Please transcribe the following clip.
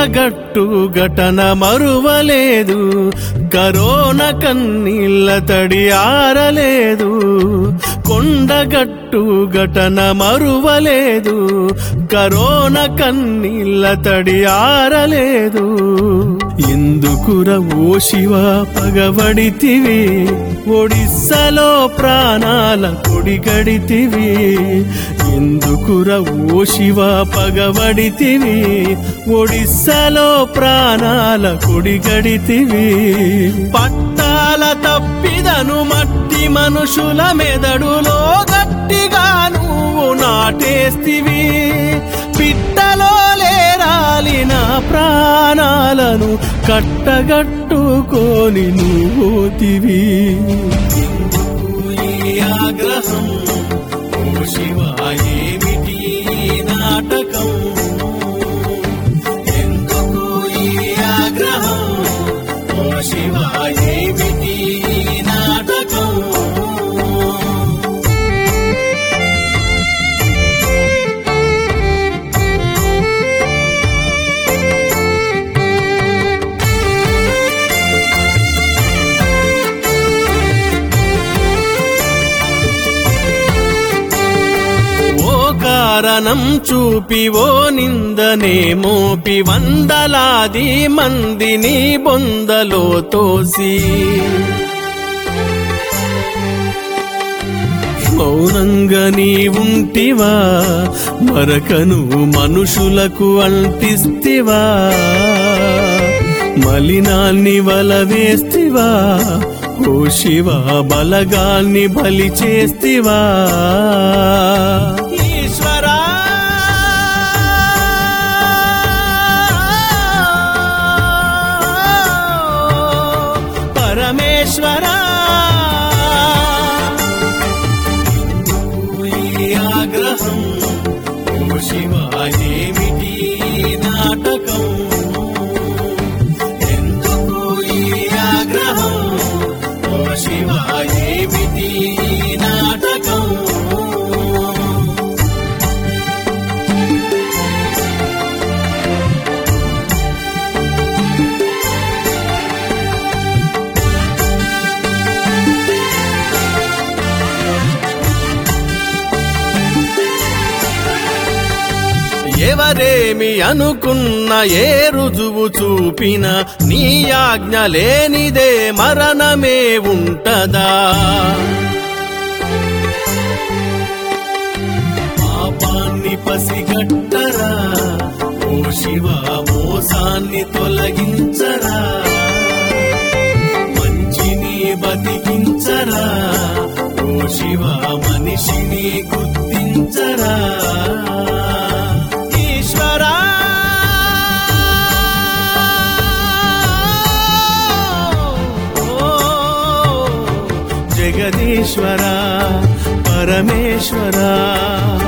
కొండగట్టు ఘటన మరువలేదు కరోనా కన్నీళ్ళ తడి ఆరలేదు కొండగట్టు ఘటన మరువలేదు కరోనా కన్నీళ్ళ తడి ఆరలేదు ఎందుకుర ఓ శివ పగబడితివి ఒడిస్సలో ప్రాణాల కొడిగడితివి ఎందుకుర ఓ శివ పగబడితివి ఒడిస్సలో ప్రాణాల కొడిగడితివి పట్టాల తప్పిదను మట్టి మనుషుల మెదడులో గట్టిగా నువ్వు నాటేస్తివి పిట్టలో లేరాలిన ప్రాణాలను కట్టగట్టుకొని నువ్వుతివి ఆగ్రహం ఓ శివ ఏమిటి ఈ నాటకం ఎందుకు ఈ ఆగ్రహం ఓ శివ ఏమిటి ఈ నాటకం ఓ కారణం చూపి ఓ నిందనే మోపి వందలాది మందిని బొందలో తోసి మౌనంగా నీ ఉంటివా మరకను మనుషులకు అంటిస్తివా మలినాన్ని వల వేస్తివా ఓ శివ బలగాన్ని బలి చేస్తివా ఈశ్వరా పరమేశ్వరా ఈ ఆగ్రహం ఓ శివ ఏమిటి ఈ నాటకం ఎందుకు ఈ ఆగ్రహం ఓ శివ ఏమిటి ఈ నాటకం ఎవరేమి అనుకున్న ఏ రుజువు చూపిన నీ ఆజ్ఞ లేనిదే మరణమే ఉంటదా పాపాన్ని పసిగట్టరా ఓ శివ మోసాన్ని తొలగించరా మంచిని బతికించరా ఓ శివ మనిషిని గుర్తించరా ఈశ్వరా ఓ జగదీశ్వర పరమేశ్వర